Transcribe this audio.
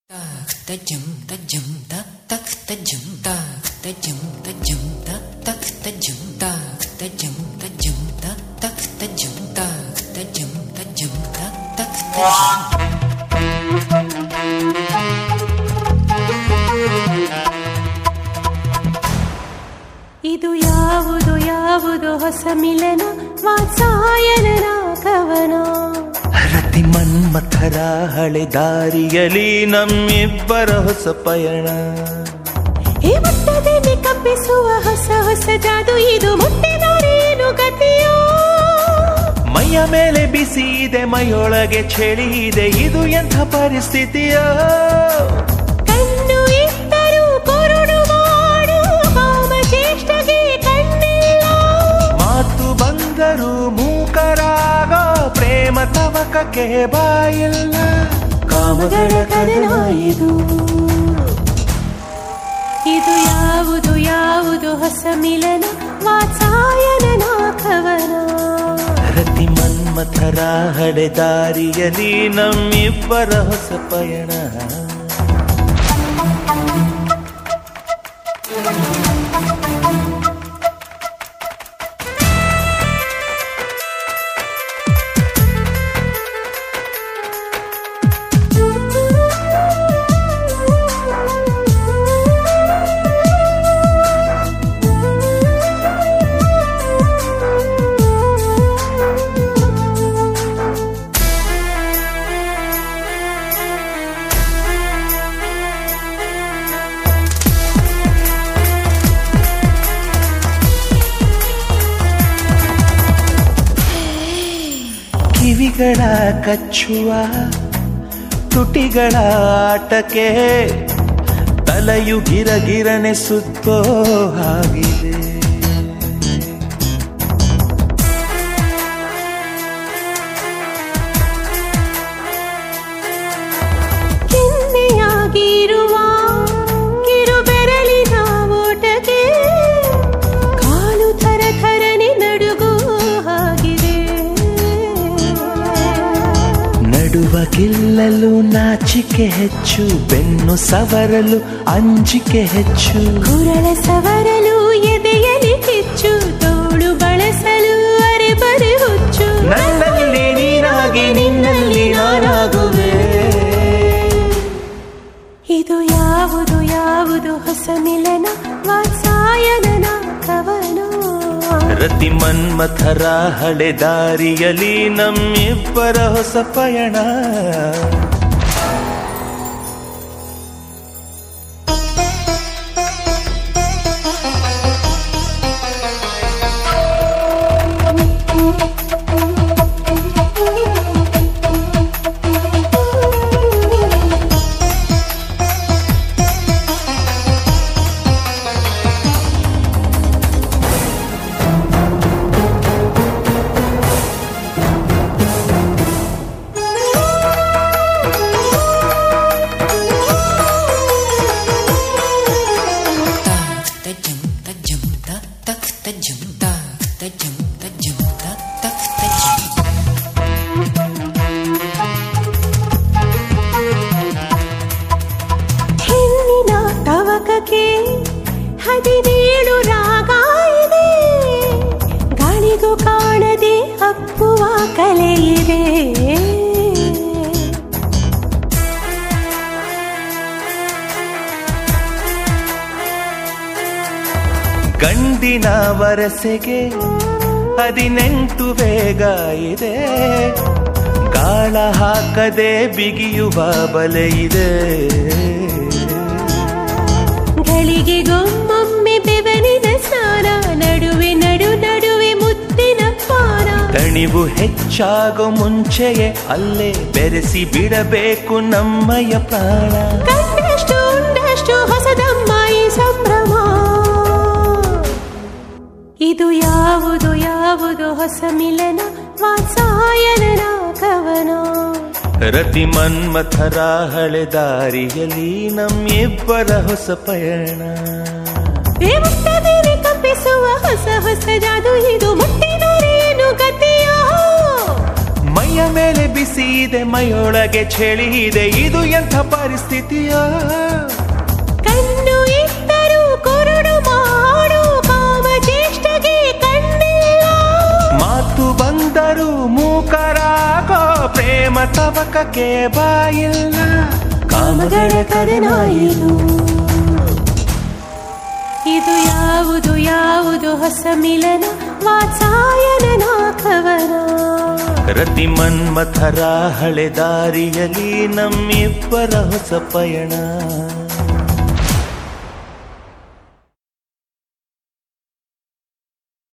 tajum tajum ta tak tajum ta tajum tajum ta tak tajum ta tajum tajum ta tak tajum ta tajum tajum ta tak tajum ಇದು ಯಾವುದು ಯಾವುದು ಹೊಸ ಮಿಲನ ವಾತ್ಸಾಯನ ಕವನ ರತಿ ಮನ್ಮಥರ ಹಳೆ ದಾರಿಯಲಿ ನಮ್ಮಿಬ್ಬರ ಹೊಸ ಪಯಣ ಈ ಮುಟ್ಟದಲ್ಲಿ ಕಪ್ಪಿಸುವ ಹೊಸ ಹೊಸ ಜಾದು ಇದು ಮುಟ್ಟಿದರೇನು ಗತಿಯೋ ಮೈಯ ಮೇಲೆ ಬಿಸಿ ಇದೆ ಮೈಯೊಳಗೆ ಚಳಿ ಇದೆ ಇದು ಎಂಥ ಪರಿಸ್ಥಿತಿಯೋ ಕಣ್ಣು ಇದ್ದರೂ ಕುರುಡು ಮಾಡು ಕಾಮ ಚೇಷ್ಟೆಗೆ ಕಣ್ಣಿಲ್ಲ ಮಾತು ಬಂದರೂ ಮೂಕರಾಗೋ ಪ್ರೇಮ ತವಕಕ್ಕೆ ಬಾಯಿಲ್ಲ ಕಾಮಗಳ ಕದನ ಇದು ಇದು ಯಾವುದು ಯಾವುದು ಹೊಸ ಮಿಲನ ವಾತ್ಸಾಯನ ಕವನ ರತಿ ಮನ್ಮಥರ ಹಳೆ ದಾರಿಯಲಿ ನಮ್ಮಿಬ್ಬರ ಹೊಸ ಪಯಣ ಕಿವಿಗಳ ಕಚ್ಚುವ ತುಟಿಗಳ ಆಟಕ್ಕೆ ತಲೆಯು ಗಿರಗಿರನೆ ಸುತ್ತೋ ಹಾಗಿದೆ ಕೆನ್ನೆಯಾಗಿರುವ ಕಿರುಬೆರಳಿನ ಓಟಕ್ಕೆ ಕಾಲು ಥರ ಥರನೆ ನಡುಗೋ ಹಾಗಿದೆ ನಡುವ ಗೆಲ್ಲಲು ನಾಚಿಕೆ ಹೆಚ್ಚು ಬೆನ್ನು ಸವರಲು ಅಂಜಿಕೆ ಹೆಚ್ಚು ಕುರಳ ಸವರಲು ಎದೆಯಲಿ ಕಿಚ್ಚು ತೋಳು ಬಳಸಲು ಅರೆ ಬರೆ ಹುಚ್ಚು ನನ್ನಲ್ಲಿ ನೀನಾಗಿ ನಿನ್ನಲ್ಲಿ ನಾನಾಗುವೆ ಇದು ಯಾವುದು ಯಾವುದು ಹೊಸ ಮಿಲನ ವಾತ್ಸಾಯನ ಕವನ ರತಿ ಮನ್ಮಥರ ಹಳೆ ದಾರಿಯಲಿ ನಮ್ಮಿಬ್ಬರ ಹೊಸ ಪಯಣ tak tajum tajum ta tak tajum ta tajum tajum ta tak tajum ಹೆಣ್ಣಿನ ತವಕಕ್ಕೆ ಹದಿನೇಳು ರಾಗ ಇದೆ ಗಾಳಿಗೂ ಕಾಣದೆ ಅಪ್ಪುವ ಕಲೆ ಇದೆ ಗಂಡಿನ ವರಸೆಗೆ ಹದಿನೆಂಟು ವೇಗ ಇದೆ ಗಾಳ ಹಾಕದೆ ಬಿಗಿಯುವ ಬಲೆ ಇದೆ ಗಳಿಗೆ ಗೊಮ್ಮೊಮ್ಮೆ ಬೆವರಿನ ಸ್ನಾನ ನಡುವೆ ನಡು ನಡುವೆ ಮುತ್ತಿನ ಪಾನ ದಣಿವು ಹೆಚ್ಚಾಗೋ ಮುಂಚೆಯೇ ಅಲ್ಲೇ ಬೆರೆಸಿ ಬಿಡಬೇಕು ನಮ್ಮಯ ಪ್ರಾಣ ಕಂಡಷ್ಟು ಉಂಡಷ್ಟು ಹೊಸದಮ್ಮ ಈ ಸಂಭ್ರಮ ಇದು ಯಾವುದು ಯಾವುದು ಹೊಸ ಮಿಲನ ವಾತ್ಸಾಯನ ಕವನ ರತಿ ಮನ್ಮಥರ ಹಳೆ ದಾರಿಯಲಿ ನಮ್ಮಿಬ್ಬರ ಹೊಸ ಪಯಣ ಈ ಮುಟ್ಟದಲ್ಲಿ ಕಪ್ಪಿಸುವ ಹೊಸ ಹೊಸ ಜಾದು ಇದು ಮುಟ್ಟಿದರೇನು ಗತಿಯೋ ಮೈಯ ಮೈಯ ಮೇಲೆ ಬಿಸಿ ಇದೆ ಮೈಯೊಳಗೆ ಚಳಿ ಇದೆ ಇದು ಎಂಥ ಪರಿಸ್ಥಿತಿಯ ಕಣ್ಣು ಇದ್ದರೂ ಕುರುಡು ಮಾಡು ಕಾಮ ಚೇಷ್ಟೆಗೆ ಕಣ್ಣಿಲ್ಲ ಮಾತು ಬಂದರೂ ಮೂಕರಾಗೋ ಪ್ರೇಮ ತವಕಕ್ಕೆ ಬಾಯಿಲ್ಲ ಕಾಮಗಳ ಕರೆನಾಯಿದು ಇದು ಯಾವುದು ಯಾವುದು ಹೊಸ ಮಿಲನ ವಾತ್ಸಾಯನ ಕವನ ರತಿ ಮನ್ಮಥರ ಹಳೆ ದಾರಿಯಲ್ಲಿ ನಮ್ಮಿಬ್ಬರ ಹೊಸ ಪಯಣ